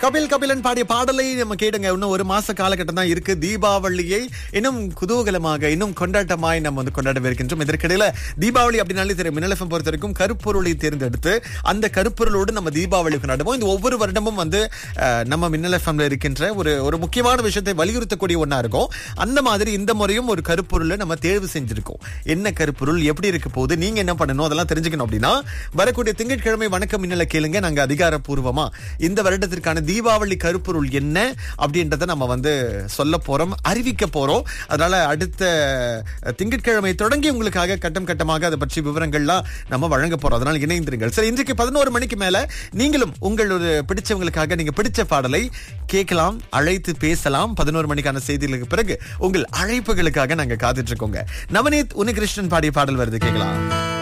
கபில் கபிலன் பாடிய பாடலை நம்ம கேடுங்க இன்னும் ஒரு மாச காலகட்டம் தான் இருக்கு தீபாவளியை இன்னும் குதூகலமாக இன்னும் கொண்டாட்டமாய் நம்ம வந்து கொண்டாடவிருக்கின்றோம் இதற்கிடையில தீபாவளி அப்படின்னாலே தெரியும் மின்னலஃபம் பொறுத்த வரைக்கும் கருப்பொருளை தேர்ந்தெடுத்து அந்த கருப்பொருளோடு நம்ம தீபாவளி கொண்டாடுவோம் இந்த ஒவ்வொரு வருடமும் வந்து அஹ், நம்ம மின்னலஃபம்ல இருக்கின்ற ஒரு ஒரு முக்கியமான விஷயத்தை வலியுறுத்தக்கூடிய ஒண்ணா இருக்கும் அந்த மாதிரி இந்த முறையும் ஒரு கருப்பொருளை நம்ம தேர்வு செஞ்சிருக்கோம் என்ன கருப்பொருள் எப்படி இருக்க போகுது நீங்க என்ன பண்ணணும் அதெல்லாம் தெரிஞ்சுக்கணும் அப்படின்னா வரக்கூடிய திங்கட்கிழமை வணக்கம் மின்னல கேளுங்க நாங்க அதிகாரப்பூர்வமா இந்த வருடத்திற்கான தீபாவளி கருப்பொருள் என்ன அப்படின்றத நம்ம வந்து சொல்ல போறோம் அறிவிக்க போறோம் அதனால அடுத்த திங்கட்கிழமை தொடங்கி உங்களுக்காக கட்டம் கட்டமாக அதை பற்றி விவரங்கள்லாம் நம்ம வழங்க போறோம் அதனால இணைந்திருங்கள் சரி இன்றைக்கு பதினோரு மணிக்கு மேல நீங்களும் உங்களோட பிடிச்சவங்களுக்காக நீங்க பிடிச்ச பாடலை கேட்கலாம் அழைத்து பேசலாம் பதினோரு மணிக்கான செய்திகளுக்கு பிறகு உங்கள் அழைப்புகளுக்காக நாங்க காத்துட்டு இருக்கோங்க நவநீத் உனிகிருஷ்ணன் பாடிய பாடல் வருது கேட்கலாம்